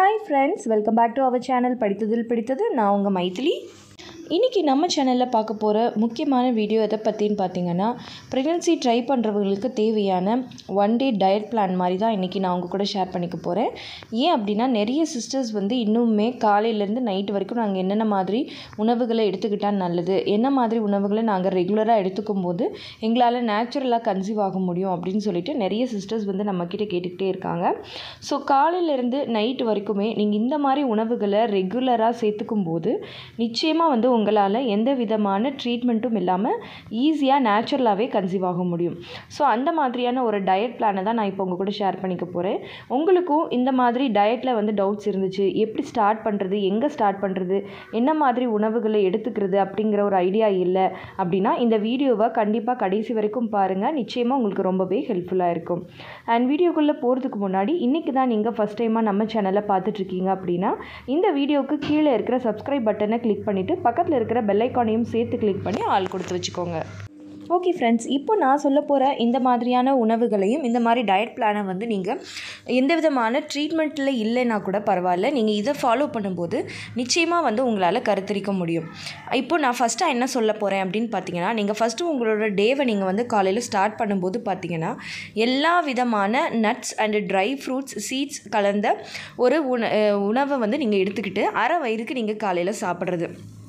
hi friends welcome back to our channel படித்ததில் பிடித்தது நான் உங்கள் மைத்திலி இன்றைக்கி நம்ம சேனலில் பார்க்க போகிற முக்கியமான வீடியோ எதை பற்றின்னு பார்த்தீங்கன்னா ப்ரெக்னென்சி ட்ரை பண்ணுறவங்களுக்கு தேவையான ஒன் டே டயட் பிளான் மாதிரி தான் இன்றைக்கி நான் உங்கள் கூட ஷேர் பண்ணிக்க போகிறேன் ஏன் அப்படின்னா நிறைய சிஸ்டர்ஸ் வந்து இன்னுமே காலையிலேருந்து நைட் வரைக்கும் நாங்கள் என்னென்ன மாதிரி உணவுகளை எடுத்துக்கிட்டால் நல்லது என்ன மாதிரி உணவுகளை நாங்கள் ரெகுலராக எடுத்துக்கும் போது எங்களால் நேச்சுரலாக கன்சீவ் ஆக முடியும் அப்படின்னு சொல்லிட்டு நிறைய சிஸ்டர்ஸ் வந்து நம்மக்கிட்ட கேட்டுக்கிட்டே இருக்காங்க ஸோ காலையிலேருந்து நைட் வரைக்குமே நீங்கள் இந்த மாதிரி உணவுகளை ரெகுலராக சேர்த்துக்கும் போது நிச்சயமாக வந்து உங்களால் எந்த விதமான ட்ரீட்மெண்ட்டும் இல்லாமல் ஈஸியாக நேச்சுரலாகவே கன்சீவ் ஆக முடியும் ஸோ அந்த மாதிரியான ஒரு டயட் பிளானை தான் நான் இப்போ உங்கள் கூட ஷேர் பண்ணிக்க போகிறேன் உங்களுக்கும் இந்த மாதிரி டயட்டில் வந்து டவுட்ஸ் இருந்துச்சு எப்படி ஸ்டார்ட் பண்ணுறது எங்கே ஸ்டார்ட் பண்ணுறது என்ன மாதிரி உணவுகளை எடுத்துக்கிறது அப்படிங்கிற ஒரு ஐடியா இல்லை அப்படின்னா இந்த வீடியோவை கண்டிப்பாக கடைசி வரைக்கும் பாருங்கள் நிச்சயமாக உங்களுக்கு ரொம்பவே ஹெல்ப்ஃபுல்லாக இருக்கும் அண்ட் வீடியோக்குள்ளே போகிறதுக்கு முன்னாடி இன்றைக்கி தான் நீங்கள் ஃபஸ்ட் டைமாக நம்ம சேனலை பார்த்துட்ருக்கீங்க அப்படின்னா இந்த வீடியோவுக்கு கீழே இருக்கிற சப்ஸ்கிரைப் பட்டனை கிளிக் பண்ணிவிட்டு பக்கத்தில் இருக்கிற பெல் ஐக்கானையும் சேர்த்து கிளிக் பண்ணி ஆள் கொடுத்து வச்சுக்கோங்க ஓகே ஃப்ரெண்ட்ஸ் இப்போ நான் சொல்ல போகிற இந்த மாதிரியான உணவுகளையும் இந்த மாதிரி டயட் பிளானை வந்து நீங்கள் எந்த விதமான ட்ரீட்மெண்ட்டில் இல்லைன்னா கூட பரவாயில்ல நீங்கள் இதை ஃபாலோ பண்ணும்போது நிச்சயமாக வந்து உங்களால் கருத்தரிக்க முடியும் இப்போ நான் ஃபஸ்ட்டாக என்ன சொல்ல போகிறேன் அப்படின்னு பார்த்தீங்கன்னா நீங்கள் ஃபஸ்ட்டு உங்களோட டேவை நீங்கள் வந்து காலையில் ஸ்டார்ட் பண்ணும்போது பார்த்தீங்கன்னா எல்லா விதமான nuts and dry fruits seeds கலந்த ஒரு உண உணவை வந்து நீங்கள் எடுத்துக்கிட்டு அரை வயிறுக்கு நீங்கள் காலையில் சாப்பிட்றது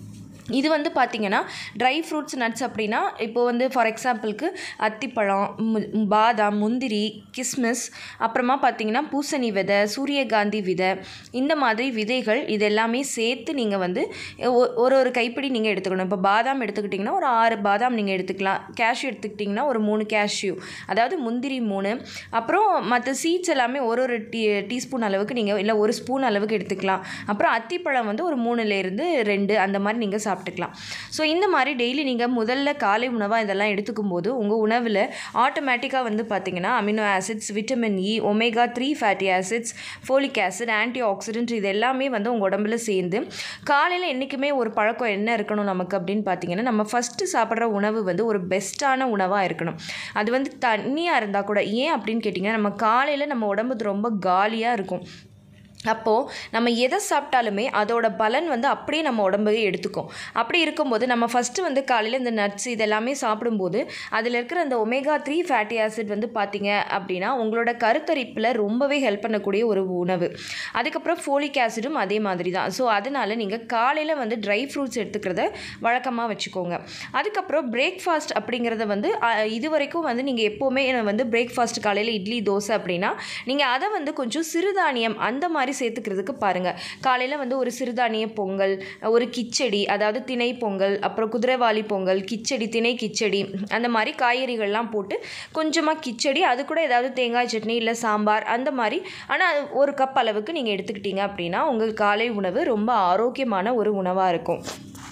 இது வந்து பார்த்திங்கன்னா ட்ரை ஃப்ரூட்ஸ் நட்ஸ் அப்படின்னா இப்போ வந்து ஃபார் எக்ஸாம்பிளுக்கு அத்திப்பழம் மு- பாதாம் முந்திரி கிஸ்மிஸ் அப்புறமா பார்த்திங்கன்னா பூசணி விதை சூரியகாந்தி விதை இந்த மாதிரி விதைகள் இது எல்லாமே சேர்த்து நீங்கள் வந்து ஒ- ஒரு ஒரு கைப்பிடி நீங்கள் எடுத்துக்கணும் இப்போ பாதாம் எடுத்துக்கிட்டிங்கன்னா ஒரு ஆறு பாதாம் நீங்கள் எடுத்துக்கலாம் கேஷ்யூ எடுத்துக்கிட்டிங்கன்னா ஒரு மூணு கேஷ்யூ அதாவது முந்திரி மூணு அப்புறம் மற்ற சீட்ஸ் எல்லாமே ஒரு ஒரு டீ டீஸ்பூன் அளவுக்கு நீங்கள் இல்லை ஒரு ஸ்பூன் அளவுக்கு எடுத்துக்கலாம் அப்புறம் அத்திப்பழம் வந்து ஒரு மூணுலேருந்து ரெண்டு அந்த மாதிரி நீங்கள் சாப்பிட்டுக்கலாம் ஸோ இந்த மாதிரி டெய்லி நீங்கள் முதல்ல காலை உணவாக இதெல்லாம் எடுத்துக்கும் போது உங்கள் உணவில் ஆட்டோமேட்டிக்காக வந்து பார்த்தீங்கன்னா amino acids vitamin E omega three fatty acids folic acid antioxidant இது எல்லாமே வந்து உங்கள் உடம்புல சேர்ந்து காலையில் என்றைக்குமே ஒரு பழக்கம் என்ன இருக்கணும் நமக்கு அப்படின்னு பார்த்தீங்கன்னா நம்ம ஃபஸ்ட்டு சாப்பிட்ற உணவு வந்து ஒரு பெஸ்ட்டான உணவாக இருக்கணும் அது வந்து தண்ணியாக இருந்தால் கூட ஏன் அப்படின்னு கேட்டிங்கன்னா நம்ம காலையில் நம்ம உடம்பு ரொம்ப காலியாக இருக்கும் அப்போது நம்ம எதை சாப்பிட்டாலுமே அதோட பலன் வந்து அப்படியே நம்ம உடம்புக்கு எடுத்துக்கும் அப்படி இருக்கும்போது நம்ம ஃபஸ்ட்டு வந்து காலையில் இந்த நட்ஸ் இதெல்லாமே சாப்பிடும்போது அதில் இருக்கிற அந்த ஒமேகா த்ரீ ஃபேட்டி ஆசிட் வந்து பார்த்தீங்க அப்படின்னா உங்களோட கருத்தரிப்பில் ரொம்பவே ஹெல்ப் பண்ணக்கூடிய ஒரு உணவு அதுக்கப்புறம் ஃபோலிக் ஆசிடும் அதே மாதிரி தான் ஸோ அதனால் நீங்கள் காலையில் வந்து ட்ரை ஃப்ரூட்ஸ் எடுத்துக்கிறத வழக்கமாக வச்சுக்கோங்க அதுக்கப்புறம் பிரேக்ஃபாஸ்ட் அப்படிங்கிறத வந்து அஹ், இது வரைக்கும் வந்து நீங்கள் எப்போவுமே வந்து பிரேக்ஃபாஸ்ட் காலையில் இட்லி தோசை அப்படின்னா நீங்கள் அதை வந்து கொஞ்சம் சிறுதானியம் அந்த மாதிரி சேர்த்துக்கிறதுக்கு பாருங்கள் காலையில் வந்து ஒரு சிறுதானிய பொங்கல் ஒரு கிச்சடி அதாவது திணை பொங்கல் அப்புறம் குதிரைவாலி பொங்கல் கிச்சடி திணை கிச்சடி அந்த மாதிரி காய்கறிகள்லாம் போட்டு கொஞ்சமாக கிச்சடி அது கூட ஏதாவது தேங்காய் சட்னி இல்லை சாம்பார் அந்த மாதிரி ஆனால் ஒரு கப் அளவுக்கு நீங்கள் எடுத்துக்கிட்டீங்க அப்படின்னா உங்கள் காலை உணவு ரொம்ப ஆரோக்கியமான ஒரு உணவாக இருக்கும்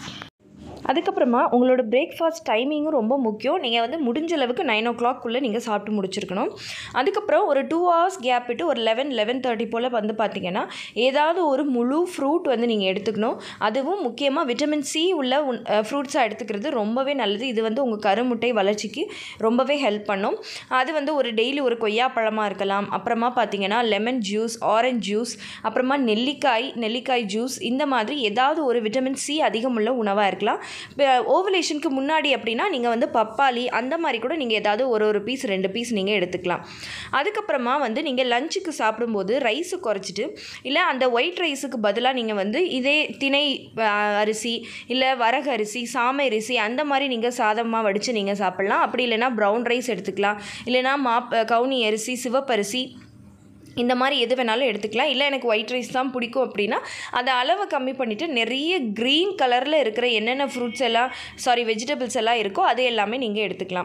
அதுக்கப்புறமா உங்களோட பிரேக்ஃபாஸ்ட் டைமிங்கும் ரொம்ப முக்கியம் நீங்கள் வந்து முடிஞ்ச அளவுக்கு நைன் ஓ கிளாக்குள்ளே நீங்கள் சாப்பிட்டு முடிச்சிருக்கணும் அதுக்கப்புறம் ஒரு டூ ஹவர்ஸ் கேப் விட்டு ஒரு லெவன் லெவன் தேர்ட்டி போல் வந்து பார்த்தீங்கன்னா ஏதாவது ஒரு முழு ஃப்ரூட் வந்து நீங்கள் எடுத்துக்கணும் அதுவும் முக்கியமாக விட்டமின் சி உள்ள ஃப்ரூட்ஸாக எடுத்துக்கிறது ரொம்பவே நல்லது இது வந்து உங்கள் கருமுட்டை வளர்ச்சிக்கு ரொம்பவே ஹெல்ப் பண்ணும் அது வந்து ஒரு டெய்லி ஒரு கொய்யாப்பழமாக இருக்கலாம் அப்புறமா பார்த்தீங்கன்னா லெமன் ஜூஸ் ஆரஞ்சு ஜூஸ் அப்புறமா நெல்லிக்காய் நெல்லிக்காய் ஜூஸ் இந்த மாதிரி ஏதாவது ஒரு விட்டமின் சி அதிகமுள்ள உணவாக இருக்கலாம் ஓவலேஷனுக்கு முன்னாடி அப்படின்னா நீங்கள் வந்து பப்பாளி அந்த மாதிரி கூட நீங்கள் ஏதாவது ஒரு ஒரு பீஸ் ரெண்டு பீஸ் நீங்கள் எடுத்துக்கலாம் அதுக்கப்புறமா வந்து நீங்கள் லஞ்சுக்கு சாப்பிடும்போது ரைஸு குறைச்சிட்டு இல்லை அந்த ஒயிட் ரைஸுக்கு பதிலாக நீங்கள் வந்து இதே திணை அஹ், அரிசி இல்லை வரகு அரிசி சாமை அரிசி அந்த மாதிரி நீங்கள் சாதமாக வடித்து நீங்கள் சாப்பிட்லாம் அப்படி இல்லைன்னா ப்ரௌன் ரைஸ் எடுத்துக்கலாம் இல்லைன்னா மாப் கவுனி அரிசி சிவப்பரிசி இந்த மாதிரி எது வேணாலும் எடுத்துக்கலாம் இல்லை எனக்கு ஒயிட் ரைஸ் தான் பிடிக்கும் அப்படின்னா அதை அளவை கம்மி பண்ணிவிட்டு நிறைய க்ரீன் கலரில் இருக்கிற என்னென்ன ஃப்ரூட்ஸ் எல்லாம் சாரி வெஜிடபிள்ஸ் எல்லாம் இருக்கோ அது எல்லாமே நீங்கள் எடுத்துக்கலாம்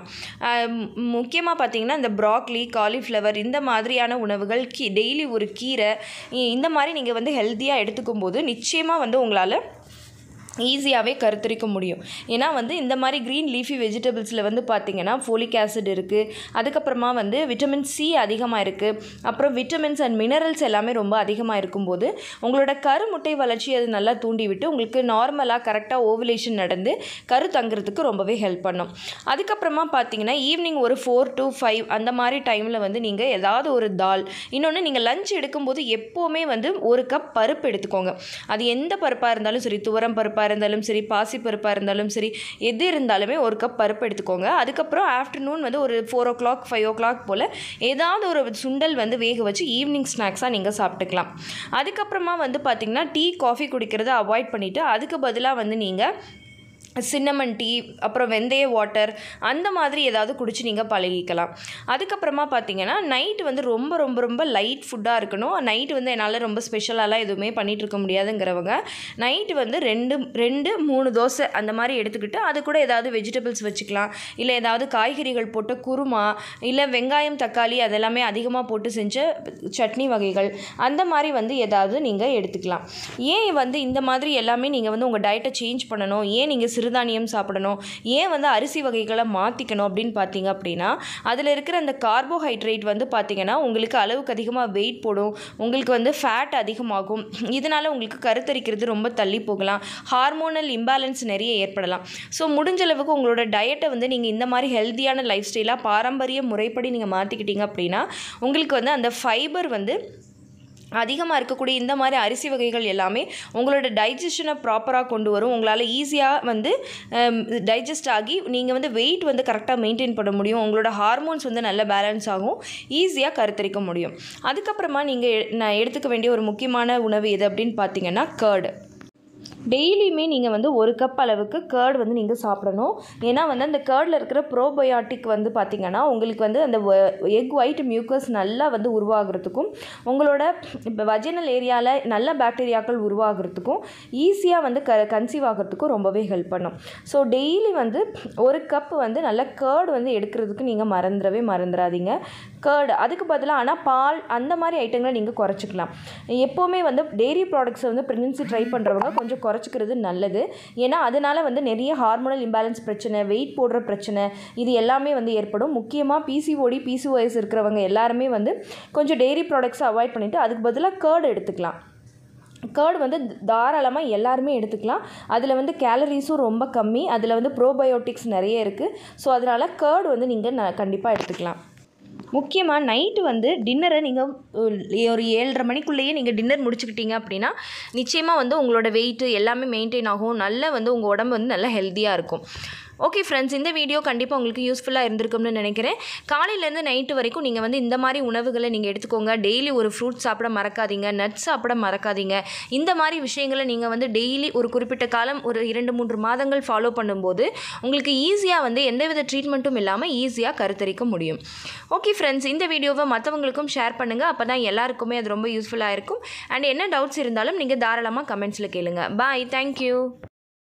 முக்கியமாக பார்த்தீங்கன்னா இந்த ப்ராக்லி காலிஃப்ளவர் இந்த மாதிரியான உணவுகள் கீ டெய்லி ஒரு கீரை இ- இந்த மாதிரி நீங்கள் வந்து ஹெல்த்தியாக எடுத்துக்கும் போது நிச்சயமாக வந்து உங்களால் ஈஸியாகவே கருத்தரிக்க முடியும் ஏன்னா வந்து இந்த மாதிரி க்ரீன் லீஃபி வெஜிடபிள்ஸில் வந்து பார்த்திங்கன்னா ஃபோலிக் ஆசிட் இருக்குது அதுக்கப்புறமா வந்து விட்டமின் சி அதிகமாக இருக்குது அப்புறம் விட்டமின்ஸ் அண்ட் மினரல்ஸ் எல்லாமே ரொம்ப அதிகமாக இருக்கும்போது உங்களோட கரு முட்டை வளர்ச்சி அது நல்லா தூண்டி விட்டு உங்களுக்கு நார்மலாக கரெக்டாக ஓவலேஷன் நடந்து கரு தங்குறதுக்கு ரொம்பவே ஹெல்ப் பண்ணும் அதுக்கப்புறமா பார்த்தீங்கன்னா ஈவினிங் ஒரு ஃபோர் டு ஃபைவ் அந்த மாதிரி டைமில் வந்து நீங்கள் ஏதாவது ஒரு தால் இன்னொன்று நீங்கள் லஞ்ச் எடுக்கும்போது எப்போவுமே வந்து ஒரு கப் பருப்பு எடுத்துக்கோங்க அது எந்த பருப்பாக இருந்தாலும் சரி துவரம் பருப்பாக இருந்தாலும் சரி பாசி பருப்பாக இருந்தாலும் சரி எது இருந்தாலுமே ஒரு கப் பருப்பு எடுத்துக்கோங்க அதுக்கப்புறம் ஆஃப்டர்நூன் வந்து ஒரு four o'clock five o'clock போல் ஏதாவது ஒரு சுண்டல் வந்து வேக வச்சு ஈவினிங் ஸ்நாக்ஸாக நீங்கள் சாப்பிட்டுக்கலாம் அதுக்கப்புறமா வந்து பார்த்திங்கன்னா டீ காஃபி குடிக்கிறத அவாய்ட் பண்ணிவிட்டு அதுக்கு பதிலாக வந்து நீங்கள் சின்னமன் டீ அப்புறம் வெந்தய வாட்டர் அந்த மாதிரி ஏதாவது குடிச்சு நீங்கள் பழகிக்கலாம் அதுக்கப்புறமா பார்த்தீங்கன்னா நைட் வந்து ரொம்ப ரொம்ப ரொம்ப லைட் ஃபுட்டாக இருக்கணும் நைட் வந்து என்னால் ரொம்ப ஸ்பெஷலாலாம் எதுவுமே பண்ணிகிட்டு இருக்க முடியாதுங்கிறவங்க நைட்டு வந்து ரெண்டு ரெண்டு மூணு தோசை அந்த மாதிரி எடுத்துக்கிட்டு அது கூட ஏதாவது வெஜிடபிள்ஸ் வச்சுக்கலாம் இல்லை ஏதாவது காய்கறிகள் போட்ட குருமா இல்லை வெங்காயம் தக்காளி அதெல்லாமே அதிகமாக போட்டு செஞ்ச சட்னி வகைகள் அந்த மாதிரி வந்து ஏதாவது நீங்கள் எடுத்துக்கலாம் ஏன் வந்து இந்த மாதிரி எல்லாமே நீங்கள் வந்து உங்கள் டயட்டை சேஞ்ச் பண்ணணும் ஏன் நீங்கள் சிறுதானியம் சாப்பிடணும் ஏன் வந்து அரிசி வகைகளை மாற்றிக்கணும் அப்படின்னு பார்த்தீங்க அப்படின்னா அதில் இருக்கிற அந்த கார்போஹைட்ரேட் வந்து பார்த்தீங்கன்னா உங்களுக்கு அளவுக்கு அதிகமாக வெயிட் போடும் உங்களுக்கு வந்து ஃபேட் அதிகமாகும் இதனால் உங்களுக்கு கருத்தரிக்கிறது ரொம்ப தள்ளி போகலாம் ஹார்மோனல் இம்பேலன்ஸ் நிறைய ஏற்படலாம் ஸோ முடிஞ்ச அளவுக்கு உங்களோட டயட்டை வந்து நீங்கள் இந்த மாதிரி ஹெல்த்தியான லைஃப் ஸ்டைலாக பாரம்பரிய முறைப்படி நீங்கள் மாற்றிக்கிட்டீங்க அப்படின்னா உங்களுக்கு வந்து அந்த ஃபைபர் வந்து அதிகமாக இருக்கக்கூடிய இந்த மாதிரி அரிசி வகைகள் எல்லாமே உங்களோட டைஜஷனை ப்ராப்பராக கொண்டு வரும் உங்களால் ஈஸியாக வந்து டைஜஸ்ட் ஆகி நீங்கள் வந்து வெயிட் வந்து கரெக்டாக மெயின்டைன் பண்ண முடியும் உங்களோட ஹார்மோன்ஸ் வந்து நல்ல பேலன்ஸ் ஆகும் ஈஸியாக கருத்தரிக்க முடியும் அதுக்கப்புறமா நீங்கள் நான் எடுத்துக்க வேண்டிய ஒரு முக்கியமான உணவு எது அப்படின்னு பார்த்தீங்கன்னா கேர்டு டெய்லியுமே நீங்கள் வந்து ஒரு கப் அளவுக்கு கேர்ட் வந்து நீங்கள் சாப்பிடணும் ஏன்னா வந்து அந்த கேர்டில் இருக்கிற ப்ரோபயோட்டிக் வந்து பார்த்திங்கன்னா உங்களுக்கு வந்து அந்த எக் ஒயிட் மியூக்கஸ் நல்லா வந்து உருவாகிறதுக்கும் உங்களோட இப்போ வஜினல் ஏரியாவில் நல்ல பாக்டீரியாக்கள் உருவாகிறதுக்கும் ஈஸியாக வந்து க கன்சீவ் ஆகிறதுக்கும் ரொம்பவே ஹெல்ப் பண்ணும் ஸோ டெய்லி வந்து ஒரு கப் வந்து நல்ல கேர்டு வந்து எடுக்கிறதுக்கு நீங்கள் மறந்துடவே மறந்துடாதீங்க கேர்டு அதுக்கு பதிலாக ஆனால் பால் அந்த மாதிரி ஐட்டங்களை நீங்கள் குறைச்சிக்கலாம் எப்போவுமே வந்து டெய்ரி ப்ராடக்ட்ஸை வந்து ப்ரெக்னென்சி ட்ரை பண்ணுறவங்க கொஞ்சம் குறைச்சிக்கிறது நல்லது ஏன்னா அதனால் வந்து நிறைய ஹார்மோனல் இம்பேலன்ஸ் பிரச்சனை வெயிட் போடுற பிரச்சனை இது எல்லாமே வந்து ஏற்படும் முக்கியமாக பிசிஓடி பிசிஓஎஸ் இருக்கிறவங்க எல்லாருமே வந்து கொஞ்சம் டெய்ரி ப்ராடக்ட்ஸை அவாய்ட் பண்ணிவிட்டு அதுக்கு பதிலாக கேர்டு எடுத்துக்கலாம் கேர்டு வந்து தாராளமாக எல்லாருமே எடுத்துக்கலாம் அதில் வந்து கேலரிஸும் ரொம்ப கம்மி அதில் வந்து ப்ரோபயோட்டிக்ஸ் நிறைய இருக்குது ஸோ அதனால் கேர்டு வந்து நீங்கள் ந கண்டிப்பாக எடுத்துக்கலாம் முக்கியமாக நைட்டு வந்து டின்னரை நீங்கள் ஒரு ஏழரை மணிக்குள்ளேயே நீங்கள் டின்னர் முடிச்சுக்கிட்டீங்க அப்படின்னா நிச்சயமாக வந்து உங்களோட வெயிட்டு எல்லாமே மெயின்டைன் ஆகும் நல்ல வந்து உங்கள் உடம்பு வந்து நல்லா ஹெல்த்தியாக இருக்கும் ஓகே ஃப்ரெண்ட்ஸ் இந்த வீடியோ கண்டிப்பாக உங்களுக்கு யூஸ்ஃபுல்லாக இருந்திருக்கும்னு நினைக்கிறேன் காலையிலேருந்து நைட்டு வரைக்கும் நீங்கள் வந்து இந்த மாதிரி உணவுகளை நீங்கள் எடுத்துக்கோங்க டெய்லி ஒரு ஃப்ரூட் சாப்பிட மறக்காதீங்க நட்ஸ் சாப்பிட மறக்காதீங்க இந்த மாதிரி விஷயங்களை நீங்கள் வந்து டெய்லி ஒரு குறிப்பிட்ட காலம் ஒரு இரண்டு மூன்று மாதங்கள் ஃபாலோ பண்ணும்போது உங்களுக்கு ஈஸியாக வந்து எந்தவித ட்ரீட்மெண்ட்டும் இல்லாமல் ஈஸியாக கருத்தரிக்க முடியும் ஓகே ஃப்ரெண்ட்ஸ் இந்த வீடியோவை மற்றவங்களுக்கும் ஷேர் பண்ணுங்கள் அப்போ தான் எல்லாருக்குமே அது ரொம்ப யூஸ்ஃபுல்லாக இருக்கும் அண்ட் என்ன டவுட்ஸ் இருந்தாலும் நீங்கள் தாராளமாக கமெண்ட்ஸில் கேளுங்க பாய் தேங்க்யூ